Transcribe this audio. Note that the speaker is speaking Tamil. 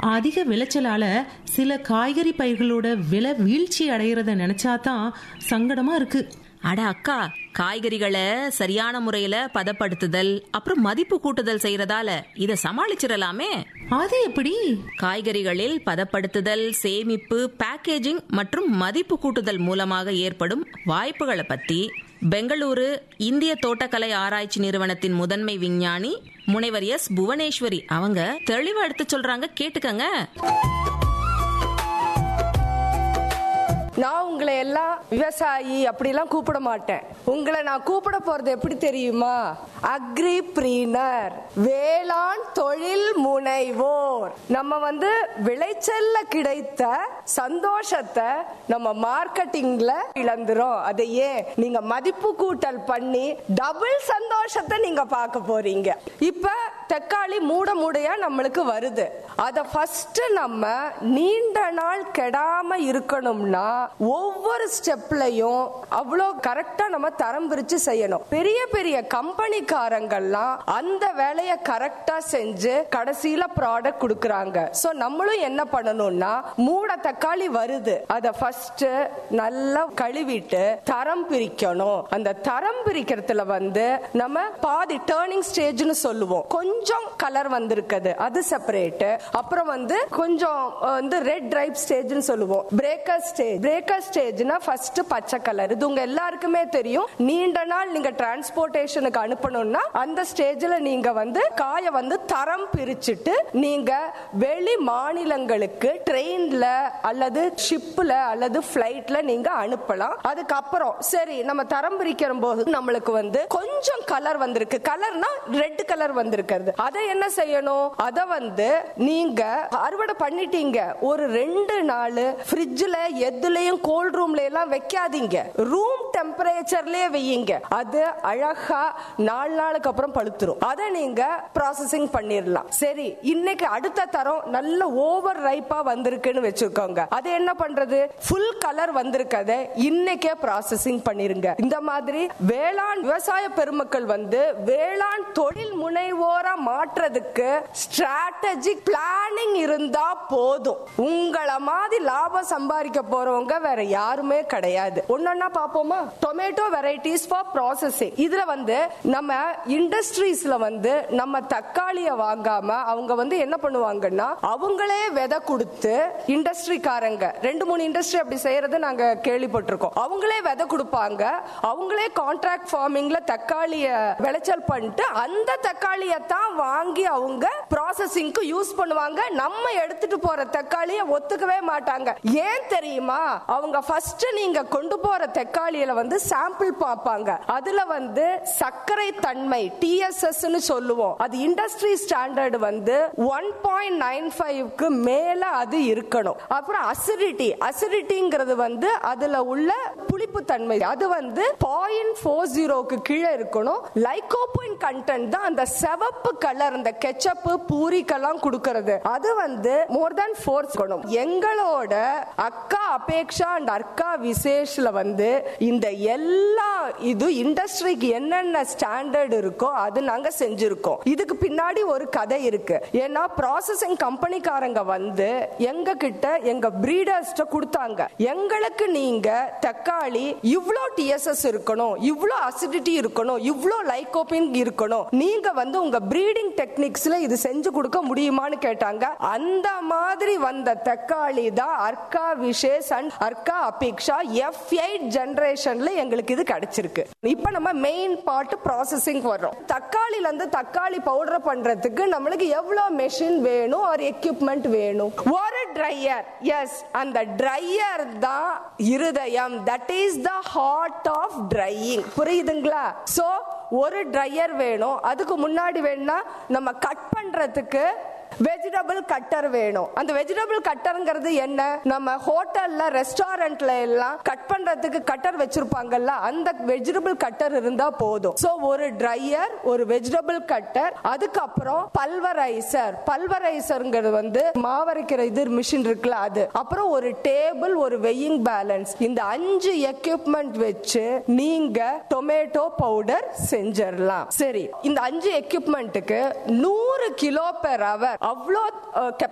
அதிக விளைச்சலால சில காய்கறி பயிர்களோட விலை வீழ்ச்சி அடையறத நினைச்சாதான் சங்கடமா இருக்கு அட அக்கா காய்கறிகளை சரியான முறையில பதப்படுத்துதல் அப்புறம் மதிப்பு கூட்டுதல் செய்யறதால இத சமாளிச்சிடலாமே அது எப்படி காய்கறிகளில் பதப்படுத்துதல் சேமிப்பு பேக்கேஜிங் மற்றும் மதிப்பு கூட்டுதல் மூலமாக ஏற்படும் வாய்ப்புகளை பத்தி பெங்களூரு இந்திய தோட்டக்கலை ஆராய்ச்சி நிறுவனத்தின் முதன்மை விஞ்ஞானி முனைவர் எஸ் புவனேஸ்வரி அவங்க தெளிவா எடுத்து சொல்றாங்க கேட்டுக்கங்க நான் உங்களை எல்லாம் விவசாயி அப்படிலாம் கூப்பிட மாட்டேன் உங்களை நான் கூப்பிட போறது எப்படி தெரியுமா அக்ரி பிரீனர் வேளாண் தொழில் முனைவோர் நம்ம வந்து விளைச்சல்ல கிடைத்த சந்தோஷத்தை நம்ம மார்க்கெட்டிங்ல இழந்துரும் அதை ஏன் நீங்க மதிப்பு கூட்டல் பண்ணி டபுள் சந்தோஷத்தை நீங்க பார்க்க போறீங்க இப்ப தக்காளி மூட மூடையா நம்மளுக்கு வருது அத ஃபர்ஸ்ட் நம்ம நீண்ட நாள் கெடாம இருக்கணும்னா ஒவ்வொரு ஸ்டெப்லயும் அவ்வளோ கரெக்டா நம்ம தரம் பிரிச்சு செய்யணும் பெரிய பெரிய கம்பெனிக்காரங்கெல்லாம் அந்த வேலையை கரெக்டா செஞ்சு கடைசியில ப்ராடக்ட் கொடுக்கறாங்க சோ நம்மளும் என்ன பண்ணணும்னா மூட தக்காளி வருது அத ஃபர்ஸ்ட் நல்லா கழுவிட்டு தரம் பிரிக்கணும் அந்த தரம் பிரிக்கிறதுல வந்து நம்ம பாதி டேர்னிங் ஸ்டேஜ்னு சொல்லுவோம் கொஞ்சம் கலர் வந்திருக்குது அது செப்பரேட் அப்புறம் வந்து கொஞ்சம் அஹ், வந்து ரெட் ரைப் ஸ்டேஜ்னு சொல்லுவோம் பிரேக்கர் ஸ்டேஜ் பிரேக்கர் ஸ்டேஜ்னா ஃபர்ஸ்ட் பச்சை கலர் இது உங்க எல்லாருக்குமே தெரியும் நீண்ட நாள் நீங்க டிரான்ஸ்போர்ட்டேஷனுக்கு அனுப்பணும்னா அந்த ஸ்டேஜ்ல நீங்க வந்து காய வந்து தரம் பிரிச்சுட்டு நீங்க வெளி மாநிலங்களுக்கு ட்ரெயின்ல அல்லது ஷிப்ல அல்லது பிளைட்ல நீங்க அனுப்பலாம் அதுக்கப்புறம் சரி நம்ம தரம் பிரிக்கிற போது நம்மளுக்கு வந்து கொஞ்சம் கலர் வந்திருக்கு கலர்னா ரெட் கலர் வந்திருக்கிறது அதை என்ன செய்யணும் அதை வந்து நீங்க அறுவடை பண்ணிட்டீங்க ஒரு ரெண்டு நாள் ஃப்ரிட்ஜ்ல எதுலயும் கோல்ட் ரூம்ல எல்லாம் வைக்காதீங்க ரூம் டெம்பரேச்சர்லயே வையுங்க அது அழகா நாலு நாளுக்கு அப்புறம் பழுத்துரும் அதை நீங்க ப்ராசஸிங் பண்ணிடலாம் சரி இன்னைக்கு அடுத்த தரம் நல்ல ஓவர் ரைப்பா வந்திருக்குன்னு வச்சுக்கோங்க அது என்ன பண்றது ஃபுல் கலர் வந்திருக்கத இன்னைக்கே ப்ராசஸிங் பண்ணிருங்க இந்த மாதிரி வேளாண் விவசாய பெருமக்கள் வந்து வேளாண் தொழில் முனைவோரா மாற்றுறதுக்கு ஸ்ட்ராட்டஜிக் பிளானிங் இருந்தா போதும் உங்களை மாதிரி லாபம் சம்பாதிக்க போறவங்க வேற யாருமே கிடையாது ஒன்னொன்னா பாப்போமா டொமேட்டோ வெரைட்டிஸ் ஃபார் ப்ராசஸிங் இதுல வந்து நம்ம இண்டஸ்ட்ரீஸ்ல வந்து நம்ம தக்காளிய வாங்காம அவங்க வந்து என்ன பண்ணுவாங்கன்னா அவங்களே விதை கொடுத்து இண்டஸ்ட்ரிக்காரங்க ரெண்டு மூணு இண்டஸ்ட்ரி அப்படி செய்யறது நாங்க கேள்விப்பட்டிருக்கோம் அவங்களே விதை கொடுப்பாங்க அவங்களே கான்ட்ராக்ட் ஃபார்மிங்ல தக்காளிய விளைச்சல் பண்ணிட்டு அந்த தக்காளியை தான் வாங்கி அவங்க ப்ராசஸிங்க்கு யூஸ் பண்ணுவாங்க நம்ம எடுத்துட்டு போற தக்காளிய ஒத்துக்கவே மாட்டாங்க ஏன் தெரியுமா அவங்க ஃபர்ஸ்ட் நீங்க கொண்டு போற தக்காளியில வந்து சாம்பிள் பார்ப்பாங்க அதுல வந்து சர்க்கரை தன்மை டிஎஸ்எஸ் சொல்லுவோம் அது இண்டஸ்ட்ரி ஸ்டாண்டர்ட் வந்து ஒன் பாயிண்ட் நைன் ஃபைவ்க்கு மேல அது இருக்கணும் அப்புறம் அசிடிட்டி அசிடிட்டிங்கிறது வந்து அதுல உள்ள புளிப்பு தன்மை அது வந்து பாயிண்ட் ஃபோர் ஜீரோக்கு கீழே இருக்கணும் லைகோபின் கண்டென்ட் தான் அந்த சிவப்பு கலர் அந்த கெச்சப் பூரிக்கெல்லாம் கொடுக்கறது அது வந்து மோர் தென் ஃபோர் இருக்கணும் எங்களோட அக்கா அபேக்ஷா அண்ட் அக்கா விசேஷ்ல வந்து இந்த எல்லா இது இண்டஸ்ட்ரிக்கு என்னென்ன ஸ்டாண்டர்ட் இருக்கோ அது நாங்க செஞ்சிருக்கோம் இதுக்கு பின்னாடி ஒரு கதை இருக்கு ஏன்னா ப்ராசஸிங் கம்பெனிக்காரங்க வந்து எங்க கிட்ட எங்க பிரீடர்ஸ்ட கொடுத்தாங்க எங்களுக்கு நீங்க தக்காளி இவ்ளோ டிஎஸ்எஸ் இருக்கணும் இவ்ளோ அசிடிட்டி இருக்கணும் இவ்ளோ லைகோபின் இருக்கணும் நீங்க வந்து உங்க பிரீடிங் டெக்னிக்ஸ்ல இது செஞ்சு கொடுக்க முடியுமான்னு கேட்டாங்க அந்த மாதிரி வந்த தக்காளி தான் Arka Vishesh and Arka Abhiksha F eight ஜெனரேஷன்ல எங்களுக்கு இது கிடைச்சிருக்கு இப்ப நம்ம மெயின் பார்ட் ப்ராசஸிங் வர்றோம் தக்காளில இருந்து தக்காளி பவுடர் பண்றதுக்கு நம்மளுக்கு எவ்வளவு மெஷின் வேணும் ஒரு எக்யூப்மெண்ட் வேணும் ஒரு ட்ரையர் எஸ் அந்த ட்ரையர் தான் இருதயம் that is the heart of drying புரியுதுங்களா சோ ஒரு ட்ரையர் வேணும் அதுக்கு முன்னாடி வேணும்னா நம்ம கட் பண்றதுக்கு வெஜிடபிள் கட்டர் வேணும் அந்த வெஜிடபிள் கட்டர்ங்கிறது என்ன நம்ம ஹோட்டல்ல ரெஸ்டாரண்ட்ல எல்லாம் கட் பண்றதுக்கு கட்டர் வச்சிருப்பாங்கல்ல அந்த வெஜிடபிள் கட்டர் இருந்தா போதும் சோ ஒரு ட்ரையர் ஒரு வெஜிடபிள் கட்டர் அதுக்கப்புறம் பல்வரைசர் பல்வரைசர்ங்கிறது வந்து மாவரைக்கிற இது மிஷின் இருக்குல்ல அது அப்புறம் ஒரு டேபிள் ஒரு வெயிங் பேலன்ஸ் இந்த அஞ்சு எக்யூப்மெண்ட் வச்சு நீங்க டொமேட்டோ பவுடர் செஞ்சிடலாம் சரி இந்த அஞ்சு எக்யூப்மெண்ட்டுக்கு நூறு கிலோ பெர் அவர் அவ்வளோ